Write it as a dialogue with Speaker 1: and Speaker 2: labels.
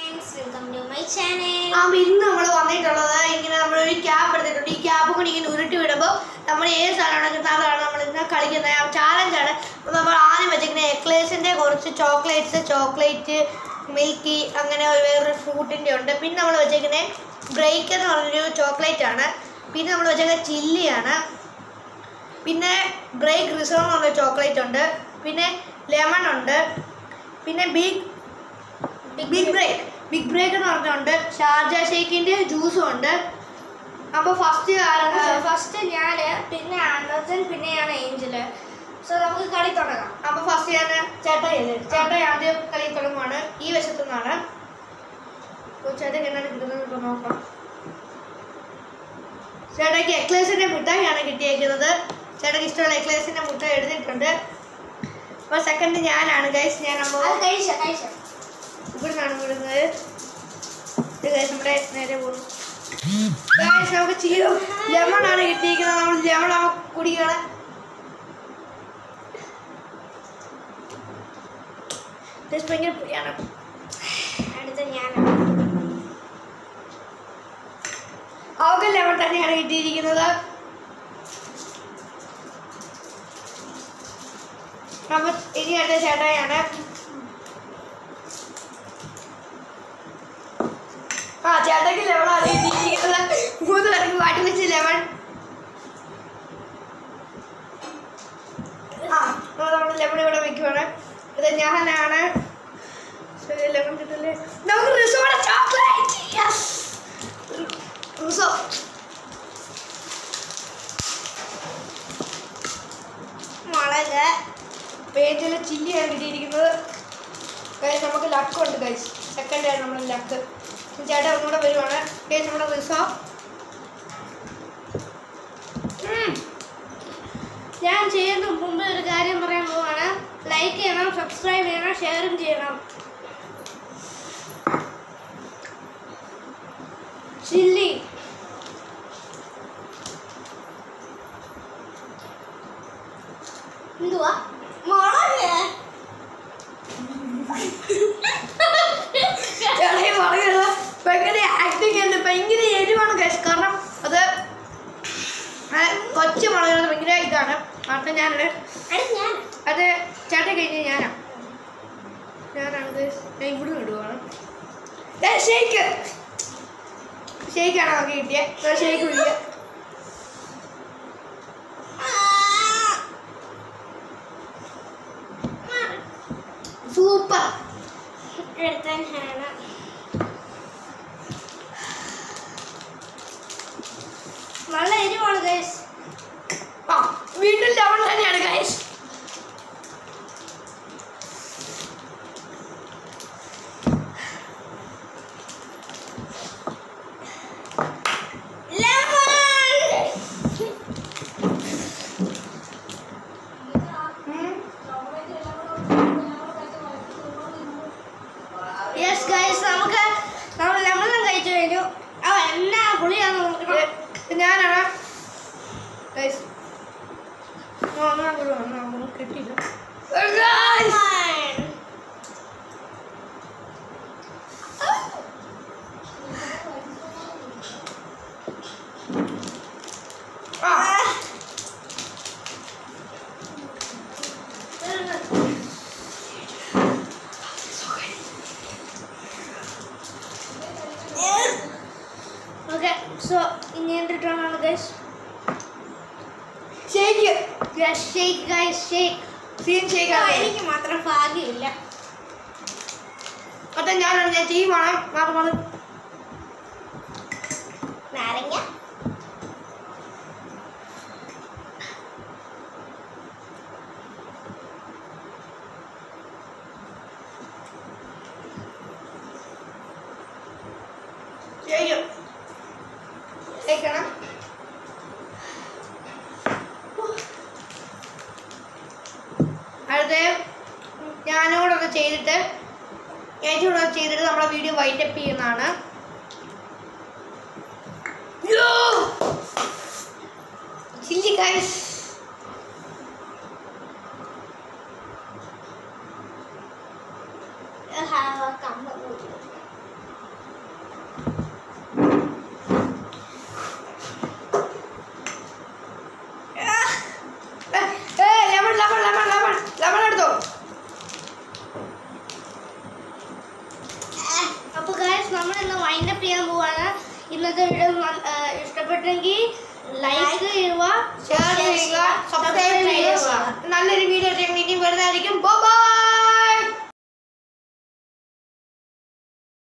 Speaker 1: Friends welcome to my channel
Speaker 2: ആ ഇന്ന് നമ്മൾ വന്നിട്ടുള്ളത് ഇങ്ങനെ നമ്മളൊരു ക്യാപ്പ് എടുത്തിട്ടുണ്ട് ഈ ക്യാപ്പ് കൂടി ഇങ്ങനെ ഉരുട്ടി വിടുമ്പോൾ നമ്മൾ ഏത് സാധനമാണ് കിട്ടുന്നത് അതാണ് നമ്മൾ ഇന്ന് കളിക്കുന്നത് ചാലഞ്ചാണ് അപ്പോൾ നമ്മൾ ആദ്യം വെച്ചിങ്ങനെ എക്ലേസിൻ്റെ കുറച്ച് ചോക്ലേറ്റ്സ് ചോക്ലേറ്റ് മിൽക്കി അങ്ങനെ ഒരു വേറൊരു ഫ്രൂട്ടിൻ്റെ ഉണ്ട് പിന്നെ നമ്മൾ വെച്ചേക്കുന്നത് ബ്രേക്ക് എന്ന് പറഞ്ഞൊരു ചോക്ലേറ്റ് ആണ് പിന്നെ നമ്മൾ വെച്ചേക്കുന്നത് ചില്ലിയാണ് പിന്നെ ബ്രേക്ക് റിസർവ് എന്ന് പറഞ്ഞ ചോക്ലേറ്റ് ഉണ്ട് പിന്നെ ലെമൺ ഉണ്ട് പിന്നെ big big break big break എന്ന് പറഞ്ഞുണ്ട് ഷാർജ ഷേക്കിന്റെ ജ്യൂസും ഉണ്ട് അപ്പൊ ഫസ്റ്റ്
Speaker 1: ഫസ്റ്റ് ഞാന് പിന്നെ ആൻഡ്രസൻ പിന്നെ ഞാൻ ഏഞ്ചല് സോ നമുക്ക് കളി തുടങ്ങാം
Speaker 2: അപ്പൊ ഫസ്റ്റ് ഞാൻ ചേട്ടയല്ലേ ചേട്ടായി ആദ്യം കളി തുടങ്ങുവാണ് ഈ വശത്തു നിന്നാണ് ചേട്ടൻ എന്നാണ് കിട്ടുന്നത് ഇപ്പൊ നോക്കാം ചേട്ടയ്ക്ക് എക്ലേസിന്റെ മിഠായിയാണ് കിട്ടിയേക്കുന്നത് ചേട്ടയ്ക്ക് ഇഷ്ടമുള്ള എക്ലേസിന്റെ മുട്ടായി എടുത്തിട്ടുണ്ട് അപ്പൊ സെക്കൻഡ് ഞാനാണ് ഗൈസ് ഞാൻ അമ്മ
Speaker 1: അത് കഴിച്ച കഴിച്ച
Speaker 2: ഇവിടെ നിന്നാണ് വിടുന്നത് ഇത് guys നമ്മുടെ നേരെ പോകുന്നു Guys, നമുക്ക് ചീര ലെമൺ ആണ് കിട്ടിയിരിക്കുന്നത് നമ്മൾ ലെമൺ ആവുമ്പോൾ കുടിക്കണം Guys, ഭയങ്കര പൊടിയാണ്
Speaker 1: അടുത്ത ഞാൻ
Speaker 2: അവർക്ക് ലെമൺ തന്നെയാണ് കിട്ടിയിരിക്കുന്നത് അപ്പൊ ഇനി അടുത്ത ചേട്ടായാണ് ആ ചേട്ടയ്ക്ക് ലെമണാണ് കിട്ടിയിരിക്കുന്നത് മൂന്ന് പേർക്ക് മാറ്റി വെച്ച് ലെമൺ ആ അപ്പോൾ നമ്മൾ ലെമൺ ഇവിടെ വെക്കുവാണ് ഇത് ഞാനാണ് ശരി ലെമൺ കിട്ടില്ലേ നമുക്ക് റിസോർട്ട് ചോക്ലേറ്റ് യെസ് റിസോ
Speaker 1: മുളക്
Speaker 2: പേജിൽ ചില്ലിയാണ് കിട്ടിയിരിക്കുന്നത് ഗൈസ് നമുക്ക് ലക്കുണ്ട് ഗൈസ് സെക്കൻഡ് ആണ് നമ്മുടെ ലക്ക് ചേട്ടാ ഒന്നുകൂടെ വരുവാണ് ഗൈസ് നമ്മുടെ റിസോ
Speaker 1: ഞാൻ ചെയ്യുന്ന മുമ്പ് ഒരു കാര്യം പറയാൻ പോവാണ് ലൈക്ക് ചെയ്യണം സബ്സ്ക്രൈബ് ചെയ്യണം ഷെയറും ചെയ്യണം ചില്ലി എന്തുവാ മുളക്
Speaker 2: ചേട്ടായി പറയുന്നത് ഭയങ്കര ആക്ടിങ് ഉണ്ട് ഭയങ്കര എരിവാണ് ഗൈസ് കാരണം അത് ആ, കൊച്ചു മുളകുന്നത് ഭയങ്കര ഇതാണ് അപ്പം ഞാനത്
Speaker 1: അടുത്ത് ഞാൻ
Speaker 2: അത് ചേട്ടൻ കഴിഞ്ഞ് ഞാനാ ഞാനാണ് guys. ഞാൻ ഇവിടെ ഇടുവാണ് ഷേക്ക് ഷേക്കാണ് നമുക്ക് കിട്ടിയത് ഷേക്ക് കുടിക്കുക സൂപ്പർ
Speaker 1: അടുത്ത ഞാനാണ് നല്ല എരിവാണ് ഗൈസ്
Speaker 2: ആ വീണ്ടും ലെവൻ തന്നെയാണ് ഗൈസ്
Speaker 1: യെസ് ഗൈസ് നമുക്ക് നമ്മൾ ലെമണും കഴിച്ചു കഴിഞ്ഞു അവ എന്നാ പുളിയാന്ന് നോക്കണം
Speaker 2: ഞാനാണ് ഗൈസ് അങ്ങനെ കിട്ടിയില്ല ഗൈസ് ആ
Speaker 1: ഓക്കെ സോ ഇനി എൻ്റെ ടേൺ ആണ് guys
Speaker 2: shake
Speaker 1: yes shake guys shake
Speaker 2: scene ഷേക്കാണ്
Speaker 1: എനിക്ക് മാത്രം ഭാഗ്യമില്ല
Speaker 2: അതെ ഞാനാണ് ഞാൻ ടീമാണ് മാത്രമാണ്
Speaker 1: നാരങ്ങ
Speaker 2: ഷേക്ക് ഷേക്കണം അടുത്ത ഞാനോട് ഒന്ന് ചെയ്തിട്ട് ഏറ്റവും കൂടെ ചെയ്തിട്ട് നമ്മളെ വീഡിയോ വൈൻഡപ്പ് ചെയ്യുന്നതാണ് ചില്ലി ഗൈസ്
Speaker 1: കമ്പ കൂട്ടി വൈൻഡപ്പ് ചെയ്യാൻ പോവാണ് ഇന്നത്തെ വീഡിയോ ഇഷ്ടപ്പെട്ടെങ്കിൽ ലൈക്ക് ചെയ്യുക
Speaker 2: ഷെയർ ചെയ്യുക സബ്സ്ക്രൈബ് ചെയ്യുക നല്ലൊരു വീഡിയോ ഇനി വരുന്നതായിരിക്കും